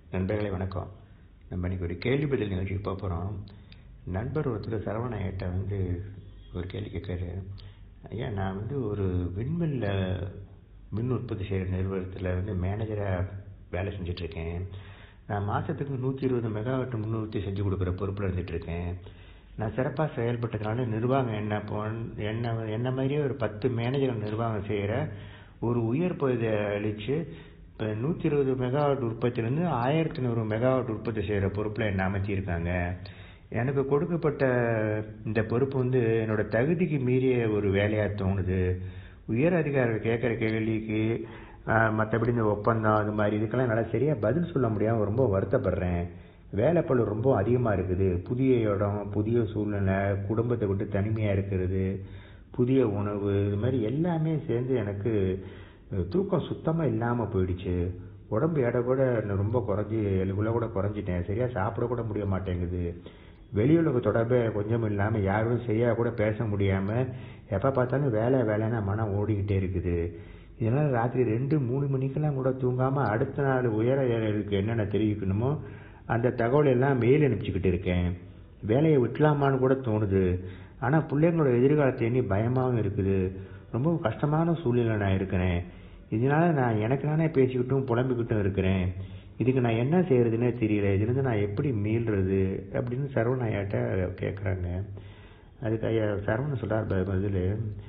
நண்பர்களே வணக்கம் நம்ம இன்னைக்கு ஒரு கேள்வி பதில் நிகழ்ச்சிக்கு போக போகிறோம் நண்பர் ஒருத்தர் சரவண ஐயர்கிட்ட வந்து ஒரு கேள்வி கேட்காரு ஐயா நான் வந்து ஒரு விண்வெளியில் மின் உற்பத்தி செய்கிற நிறுவனத்தில் வந்து மேனேஜராக வேலை செஞ்சிட்ருக்கேன் நான் மாதத்துக்கு நூற்றி இருபது மெகாவாட் மின் உற்பத்தி செஞ்சு கொடுக்குற பொறுப்பில் இருந்துகிட்ருக்கேன் நான் சிறப்பாக செயல்பட்டதுனால நிர்வாகம் என்ன போ என்ன என்ன மாதிரியே ஒரு பத்து மேனேஜர் நிர்வாகம் செய்கிற ஒரு உயர் பகுதியை அழித்து இப்போ நூற்றி இருபது மெகாவாட் உற்பத்திலேருந்து ஆயிரத்தி நூறு மெகாவாட் உற்பத்தி செய்கிற பொறுப்பில் என்னை அமைத்திருக்காங்க எனக்கு கொடுக்கப்பட்ட இந்த பொறுப்பு வந்து என்னோட தகுதிக்கு மீறிய ஒரு வேலையாக தோணுது உயர் அதிகாரிகள் கேட்குற கேள்விக்கு மற்றபடி இந்த ஒப்பந்தம் அது மாதிரி இதுக்கெல்லாம் என்னால் சரியாக பதில் சொல்ல முடியாமல் ரொம்ப வருத்தப்படுறேன் வேலைப்பளு ரொம்ப அதிகமாக இருக்குது புதிய இடம் புதிய சூழ்நிலை குடும்பத்தை விட்டு தனிமையாக இருக்கிறது புதிய உணவு இது மாதிரி எல்லாமே சேர்ந்து எனக்கு தூக்கம் சுத்தமாக இல்லாமல் போயிடுச்சு உடம்பு எடை கூட ரொம்ப குறைஞ்சி எழுபுல கூட குறைஞ்சிட்டேன் சரியாக சாப்பிட கூட முடிய மாட்டேங்குது வெளியுலக தொடர்பே கொஞ்சம் இல்லாமல் யாரும் சரியாக கூட பேச முடியாமல் எப்போ பார்த்தாலும் வேலை வேலைன்னா மனம் ஓடிக்கிட்டே இருக்குது இதனால் ராத்திரி ரெண்டு மூணு மணிக்கெல்லாம் கூட தூங்காமல் அடுத்த நாள் உயர ஏழைகளுக்கு என்னென்ன தெரிவிக்கணுமோ அந்த தகவல் எல்லாம் மெயில் அனுப்பிச்சிக்கிட்டு இருக்கேன் வேலையை விட்டலாமான்னு கூட தோணுது ஆனால் பிள்ளைங்களோட எதிர்காலத்தை எண்ணி பயமாகவும் இருக்குது ரொம்ப கஷ்டமான சூழ்நிலை நான் இருக்கிறேன் இதனால நான் எனக்கு நானே பேசிக்கிட்டும் புலம்பிக்கிட்டும் இருக்கிறேன் இதுக்கு நான் என்ன செய்யறதுன்னே தெரியல இதுலேருந்து நான் எப்படி மீள்றது அப்படின்னு சரவண ஐயாட்ட கேட்குறாங்க அதுக்கு ஐயா சரவணன் சொல்கிறார் பதில்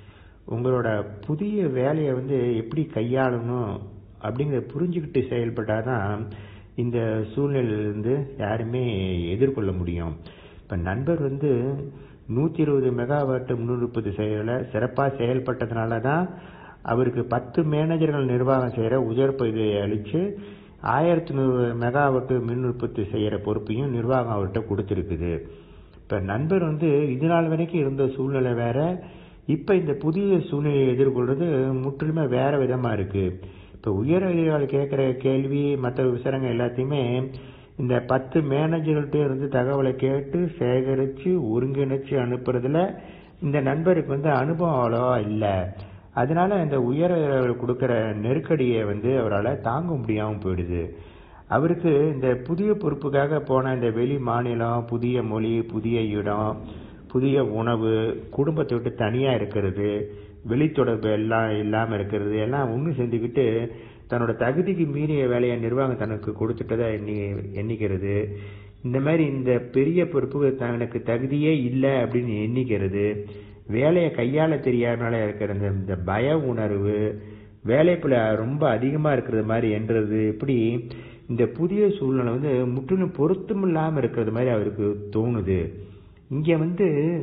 உங்களோட புதிய வேலையை வந்து எப்படி கையாளணும் அப்படிங்கிறத புரிஞ்சுக்கிட்டு செயல்பட்டால் தான் இந்த சூழ்நிலையிலிருந்து யாருமே எதிர்கொள்ள முடியும் இப்போ நண்பர் வந்து நூற்றி இருபது மெகாவாட் முன்னுற்பத்தி செயல சிறப்பாக செயல்பட்டதுனால தான் அவருக்கு பத்து மேனேஜர்கள் நிர்வாகம் செய்கிற உயர் பகுதியை அழித்து ஆயிரத்தி நூறு மெகாவாட்டு மின் உற்பத்தி செய்கிற பொறுப்பையும் நிர்வாகம் அவர்கிட்ட கொடுத்துருக்குது இப்போ நண்பர் வந்து இது நாள் வரைக்கும் இருந்த சூழ்நிலை வேற இப்போ இந்த புதிய சூழ்நிலையை எதிர்கொள்வது முற்றிலுமே வேற விதமாக இருக்குது இப்போ உயர் அதிகாரிகள் கேட்குற கேள்வி மற்ற விசாரங்கள் எல்லாத்தையுமே இந்த பத்து மேனேஜர்கள்ட்ட இருந்து தகவலை கேட்டு சேகரித்து ஒருங்கிணைச்சு அனுப்புறதுல இந்த நண்பருக்கு வந்து அனுபவம் அவ்வளோவா இல்லை அதனால இந்த உயர் கொடுக்குற நெருக்கடியை வந்து அவரால் தாங்க முடியாமல் போயிடுது அவருக்கு இந்த புதிய பொறுப்புக்காக போன இந்த வெளி மாநிலம் புதிய மொழி புதிய இடம் புதிய உணவு குடும்பத்தை விட்டு தனியாக இருக்கிறது வெளித்தொடர்பு எல்லாம் இல்லாமல் இருக்கிறது எல்லாம் ஒன்று சேர்ந்துக்கிட்டு தன்னோட தகுதிக்கு மீறிய வேலையை நிர்வாகம் தனக்கு கொடுத்துட்டதை எண்ணி எண்ணிக்கிறது இந்த மாதிரி இந்த பெரிய பொறுப்பு தனக்கு தகுதியே இல்லை அப்படின்னு எண்ணிக்கிறது வேலையை கையாள தெரியாதனால இருக்கிற இந்த பய உணர்வு வேலைப்புல ரொம்ப அதிகமாக இருக்கிறது மாதிரி என்றது இப்படி இந்த புதிய சூழ்நிலை வந்து முற்றிலும் பொருத்தம் இல்லாமல் இருக்கிறது மாதிரி அவருக்கு தோணுது இங்கே வந்து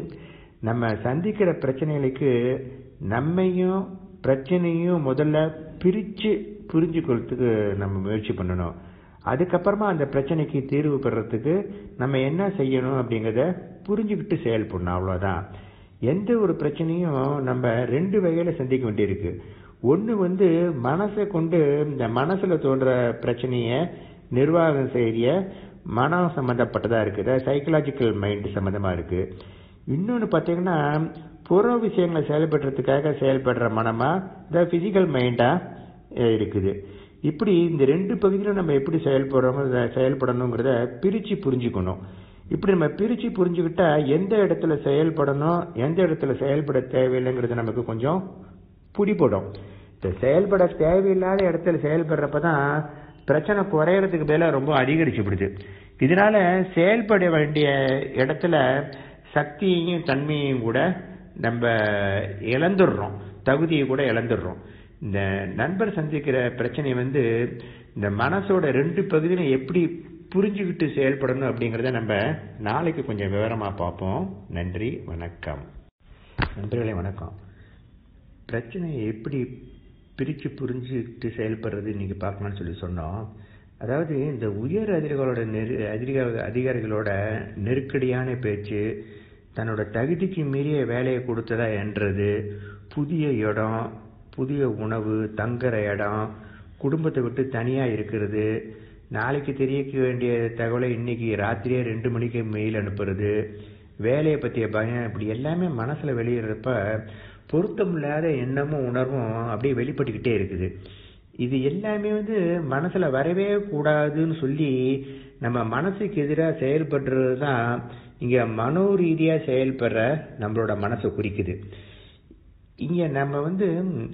நம்ம சந்திக்கிற பிரச்சனைகளுக்கு நம்மையும் பிரச்சனையும் முதல்ல பிரித்து புரிஞ்சுக்கிறதுக்கு நம்ம முயற்சி பண்ணணும் அதுக்கப்புறமா அந்த பிரச்சனைக்கு தீர்வு பெறத்துக்கு நம்ம என்ன செய்யணும் அப்படிங்கிறத புரிஞ்சுக்கிட்டு செயல்படணும் அவ்வளோதான் எந்த ஒரு பிரச்சனையும் நம்ம ரெண்டு வகையில் சந்திக்க வேண்டியிருக்கு ஒன்று வந்து மனசை கொண்டு இந்த மனசில் தோன்ற பிரச்சனையை நிர்வாகம் செய்ய மனம் சம்மந்தப்பட்டதாக இருக்குது சைக்கலாஜிக்கல் மைண்ட் சம்மந்தமாக இருக்குது இன்னொன்று பார்த்தீங்கன்னா புற விஷயங்களை செயல்படுறதுக்காக செயல்படுற மனமாக இந்த ஃபிசிக்கல் மைண்டாக இருக்குது இப்படி இந்த ரெண்டு பகுதியிலும் நம்ம எப்படி செயல்படுறோமோ செயல்படணுங்கிறத பிரித்து புரிஞ்சுக்கணும் இப்படி நம்ம பிரித்து புரிஞ்சுக்கிட்டா எந்த இடத்துல செயல்படணும் எந்த இடத்துல செயல்பட தேவையில்லைங்கிறது நமக்கு கொஞ்சம் பிடிப்படும் இந்த செயல்பட தேவையில்லாத இடத்துல செயல்படுறப்ப தான் பிரச்சனை குறையறதுக்கு மேல ரொம்ப அதிகரிச்சுப்படுது இதனால செயல்பட வேண்டிய இடத்துல சக்தியையும் தன்மையையும் கூட நம்ம இழந்துடுறோம் தகுதியை கூட இழந்துடுறோம் இந்த நண்பர் சந்திக்கிற பிரச்சனை வந்து இந்த மனசோட ரெண்டு பகுதியிலும் எப்படி புரிஞ்சுக்கிட்டு செயல்படணும் அப்படிங்கிறத நம்ம நாளைக்கு கொஞ்சம் விவரமாக பார்ப்போம் நன்றி வணக்கம் நண்பர்களே வணக்கம் பிரச்சனையை எப்படி பிரித்து புரிஞ்சுக்கிட்டு செயல்படுறது இன்னைக்கு பார்க்கலாம்னு சொல்லி சொன்னோம் அதாவது இந்த உயர் அதிகாரிகளோட நெரு அதிகார அதிகாரிகளோட நெருக்கடியான பேச்சு தன்னோட தகுதிக்கு மீறிய வேலையை கொடுத்ததா என்றது புதிய இடம் புதிய உணவு தங்குற இடம் குடும்பத்தை விட்டு தனியாக இருக்கிறது நாளைக்கு தெரியக்க வேண்டிய தகவலை இன்னைக்கு ராத்திரியே ரெண்டு மணிக்கு மெயில் அனுப்புறது வேலையை பற்றிய பயம் இப்படி எல்லாமே மனசில் வெளியிடுறப்ப பொருத்தமில்லாத எண்ணமும் உணர்வும் அப்படியே வெளிப்பட்டுக்கிட்டே இருக்குது இது எல்லாமே வந்து மனசுல வரவே கூடாதுன்னு சொல்லி நம்ம மனசுக்கு எதிராக செயல்படுறது தான் இங்க மனோ ரீதியா செயல்படுற நம்மளோட மனசை குறிக்குது இங்க நம்ம வந்து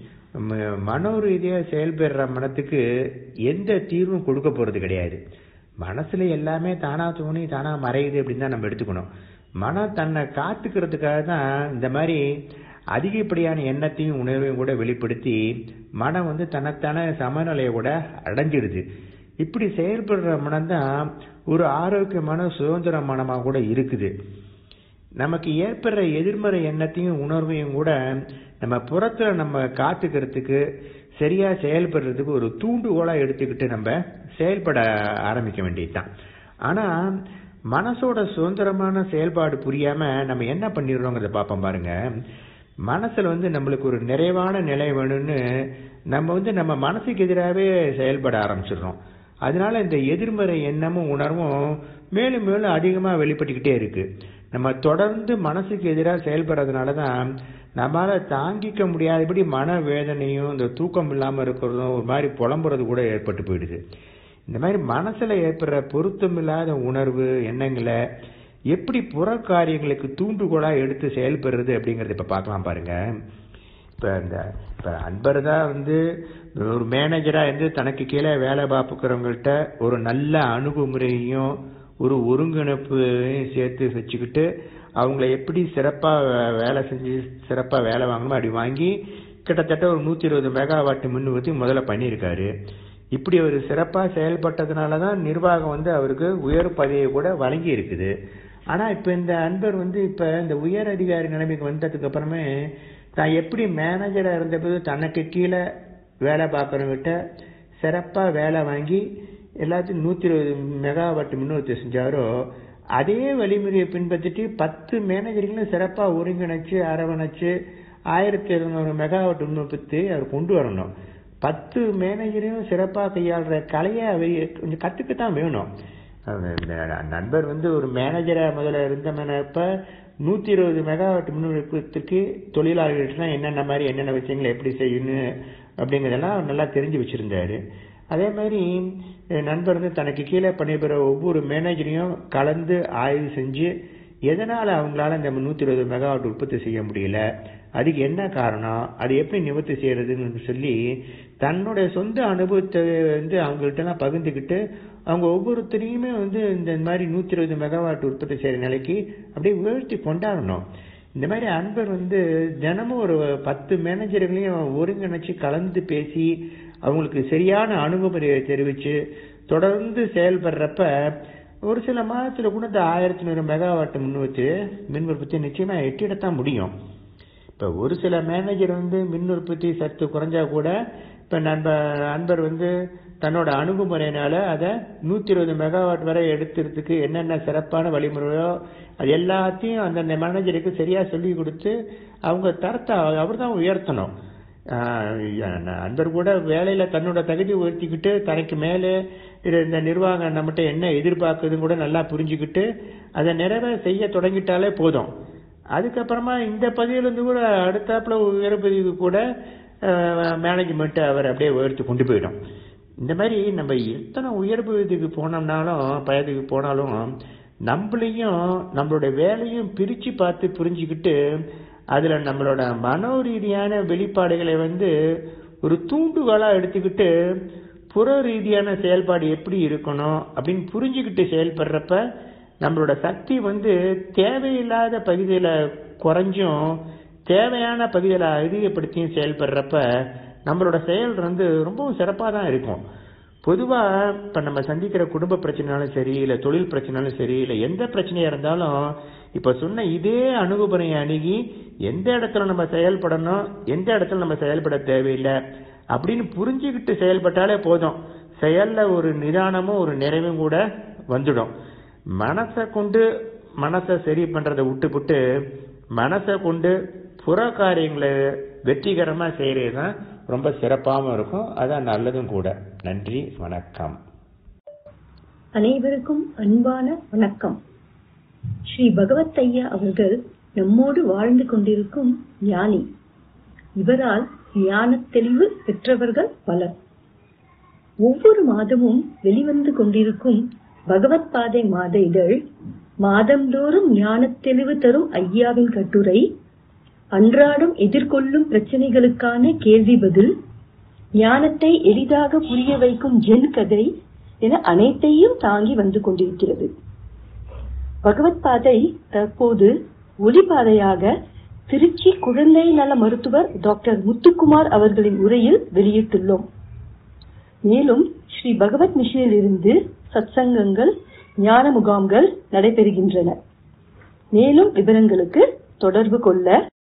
ம- மனோ ரீதியா செயல்படுற மனத்துக்கு எந்த தீர்வும் கொடுக்க போறது கிடையாது மனசுல எல்லாமே தானா தோணி தானா மறையுது அப்படின்னு தான் நம்ம எடுத்துக்கணும் மனம் தன்னை காத்துக்கிறதுக்காக தான் இந்த மாதிரி அதிகப்படியான எண்ணத்தையும் உணர்வையும் கூட வெளிப்படுத்தி மனம் வந்து தனத்தான சமநிலையை கூட அடைஞ்சிடுது இப்படி செயல்படுற மனம்தான் ஒரு ஆரோக்கியமான சுதந்திர மனமா கூட இருக்குது நமக்கு ஏற்படுற எதிர்மறை எண்ணத்தையும் உணர்வையும் கூட நம்ம புறத்துல நம்ம காத்துக்கிறதுக்கு சரியா செயல்படுறதுக்கு ஒரு தூண்டுகோலா எடுத்துக்கிட்டு நம்ம செயல்பட ஆரம்பிக்க வேண்டியதுதான் ஆனா மனசோட சுதந்திரமான செயல்பாடு புரியாம நம்ம என்ன பண்ணிடுறோங்கிறத பார்ப்போம் பாருங்க மனசுல வந்து நம்மளுக்கு ஒரு நிறைவான நிலை வேணும்னு நம்ம வந்து நம்ம மனசுக்கு எதிராகவே செயல்பட ஆரம்பிச்சிடுறோம் அதனால இந்த எதிர்மறை எண்ணமும் உணர்வும் மேலும் மேலும் அதிகமா வெளிப்பட்டுக்கிட்டே இருக்கு நம்ம தொடர்ந்து மனசுக்கு எதிராக செயல்படுறதுனால தான் நம்மளால தாங்கிக்க முடியாதபடி மன வேதனையும் இந்த தூக்கம் இல்லாம இருக்கிறதும் ஒரு மாதிரி புலம்புறது கூட ஏற்பட்டு போயிடுது இந்த மாதிரி மனசுல ஏற்படுற பொருத்தமில்லாத உணர்வு எண்ணங்களை எப்படி புற காரியங்களுக்கு தூண்டுகோலா எடுத்து செயல்படுறது அப்படிங்கறத இப்ப பார்க்கலாம் பாருங்க இப்ப இந்த இப்ப அன்பர் தான் வந்து ஒரு மேனேஜரா இருந்து தனக்கு கீழே வேலை பார்ப்புக்கிறவங்கள்ட்ட ஒரு நல்ல அணுகுமுறையும் ஒரு ஒருங்கிணைப்பையும் சேர்த்து வச்சுக்கிட்டு அவங்கள எப்படி சிறப்பா வே- வேலை செஞ்சு சிறப்பா வேலை வாங்கணுமோ அப்படி வாங்கி கிட்டத்தட்ட ஒரு நூத்தி இருபது மெகாவாட் மின் உற்பத்தி முதல்ல பண்ணியிருக்காரு இப்படி அவர் சிறப்பா செயல்பட்டதுனால தான் நிர்வாகம் வந்து அவருக்கு உயர் பதவியை கூட வழங்கி இருக்குது ஆனா இப்ப இந்த அன்பர் வந்து இப்ப இந்த உயர் அதிகாரி நிலைமைக்கு வந்ததுக்கு அப்புறமே தான் எப்படி மேனேஜரா இருந்தபோது தனக்கு கீழே வேலை பார்க்கறவங்கிட்ட சிறப்பா வேலை வாங்கி எல்லாத்தையும் நூத்தி இருபது மெகாவாட் மின்னூர்த்தி செஞ்சாரோ அதே வழிமுறையை பின்பற்றிட்டு பத்து மேனேஜர்களும் சிறப்பா ஒருங்கிணைச்சு அரவணைச்சு ஆயிரத்தி இருநூறு மெகாவாட் மின்னுற்பத்தி அவர் கொண்டு வரணும் பத்து மேனேஜரையும் சிறப்பா கையாளுற கலையை அவர் கொஞ்சம் கத்துக்கத்தான் வேணும் அவர் இந்த நண்பர் வந்து ஒரு மேனேஜரா முதல்ல இருந்தமனப்ப நூத்தி இருபது மெகாவாட் மின்னுற்பத்திக்கு தொழிலாளர்கள்லாம் என்னென்ன மாதிரி என்னென்ன விஷயங்களை எப்படி செய்யணும் அப்படிங்கறதெல்லாம் அவர் நல்லா தெரிஞ்சு வச்சிருந்தாரு அதே மாதிரி அஹ், நண்பர் வந்து தனக்கு கீழே பணிபுற ஒவ்வொரு மேனேஜரையும் கலந்து ஆய்வு செஞ்சு எதனால அவங்களால இந்த நூத்தி இருபது மெகாவாட் உற்பத்தி செய்ய முடியல அதுக்கு என்ன காரணம் அது எப்படி நிவர்த்தி செய்யறதுன்னு சொல்லி தன்னுடைய சொந்த அனுபவத்தை வந்து அவங்கள்ட்ட எல்லாம் பகிர்ந்துக்கிட்டு அவங்க ஒவ்வொருத்தரையுமே வந்து இந்த மாதிரி நூத்தி இருபது மெகாவாட் உற்பத்தி செய்யற நிலைக்கு அப்படியே உயர்த்தி கொண்டாடணும் இந்த மாதிரி அன்பர் வந்து தினமும் ஒரு பத்து மேனேஜர்களையும் ஒருங்கிணைச்சு கலந்து பேசி அவங்களுக்கு சரியான அணுகுமுறையை தெரிவிச்சு தொடர்ந்து செயல்படுறப்ப ஒரு சில மாதத்துல கூட இந்த ஆயிரத்தி நூறு மெகாவாட் மின் வச்சு மின் உற்பத்தி நிச்சயமா எட்டிடத்தான் முடியும் இப்ப ஒரு சில மேனேஜர் வந்து மின் உற்பத்தி சத்து குறைஞ்சா கூட இப்ப நண்ப அன்பர் வந்து தன்னோட அணுகுமுறையினால அதை நூத்தி இருபது மெகாவாட் வரை எடுத்துறதுக்கு என்னென்ன சிறப்பான வழிமுறையோ அது எல்லாத்தையும் அந்தந்த மேனேஜருக்கு சரியா சொல்லி கொடுத்து அவங்க தரத்தை அவர் தான் உயர்த்தணும் ஆஹ் அன்பர் கூட வேலையில தன்னோட தகுதி உயர்த்திக்கிட்டு தனக்கு மேலே இரு- இந்த நிர்வாகம் நம்மகிட்ட என்ன எதிர்பார்க்குதுன்னு கூட நல்லா புரிஞ்சுக்கிட்டு அதை நிறைவே செய்ய தொடங்கிட்டாலே போதும் அதுக்கப்புறமா இந்த பதவியில இருந்து கூட அடுத்தாப்புல உயர் பதவிக்கு கூட மேனேஜ்மெண்ட் அவர் அப்படியே உயர்த்தி கொண்டு போயிடும் இந்த மாதிரி நம்ம எத்தனை உயர் பதவிக்கு போனோம்னாலும் பயத்துக்கு போனாலும் நம்மளையும் நம்மளுடைய வேலையும் பிரிச்சு பார்த்து புரிஞ்சுக்கிட்டு அதுல நம்மளோட மனோ ரீதியான வெளிப்பாடுகளை வந்து ஒரு தூண்டுகோலா எடுத்துக்கிட்டு புற ரீதியான செயல்பாடு எப்படி இருக்கணும் அப்படின்னு புரிஞ்சுக்கிட்டு செயல்படுறப்ப நம்மளோட சக்தி வந்து தேவையில்லாத பகுதியில குறைஞ்சும் தேவையான பகுதியில அதிகப்படுத்தியும் செயல்படுறப்ப நம்மளோட செயல் வந்து ரொம்பவும் சிறப்பா தான் இருக்கும் பொதுவா இப்ப நம்ம சந்திக்கிற குடும்ப பிரச்சனைனாலும் சரி இல்ல தொழில் பிரச்சனைனாலும் சரி இல்ல எந்த பிரச்சனையா இருந்தாலும் இப்ப சொன்ன இதே அணுகுமுறையை அணுகி எந்த இடத்துல நம்ம செயல்படணும் எந்த இடத்துல நம்ம செயல்பட தேவையில்லை அப்படின்னு புரிஞ்சுக்கிட்டு செயல்பட்டாலே போதும் செயல்ல ஒரு நிதானமும் ஒரு நிறைவும் கூட வந்துடும் மனசை கொண்டு மனசை சரி பண்றதை விட்டுப்புட்டு மனசை கொண்டு புற காரியங்களை வெற்றிகரமா செய்யறது தான் ரொம்ப சிறப்பாகவும் இருக்கும் அதான் நல்லதும் கூட நன்றி வணக்கம் அனைவருக்கும் அன்பான வணக்கம் ஸ்ரீ பகவத் ஐயா அவர்கள் நம்மோடு வாழ்ந்து கொண்டிருக்கும் ஞானி இவரால் ஞான தெளிவு பெற்றவர்கள் பலர் ஒவ்வொரு மாதமும் வெளிவந்து கொண்டிருக்கும் பகவத் பாதை மாத இதழ் மாதந்தோறும் ஞானத் தெளிவு தரும் ஐயாவின் கட்டுரை அன்றாடம் எதிர்கொள்ளும் பிரச்சனைகளுக்கான கேள்வி பதில் ஞானத்தை எளிதாக புரிய வைக்கும் ஜென் கதை என அனைத்தையும் தாங்கி வந்து கொண்டிருக்கிறது பகவத் பாதை தற்போது ஒளிபாதையாக திருச்சி குழந்தை நல மருத்துவர் டாக்டர் முத்துக்குமார் அவர்களின் உரையில் வெளியிட்டுள்ளோம் மேலும் ஸ்ரீ பகவத் மிஷனில் இருந்து சத்சங்கங்கள் ஞான முகாம்கள் நடைபெறுகின்றன மேலும் விவரங்களுக்கு தொடர்பு கொள்ள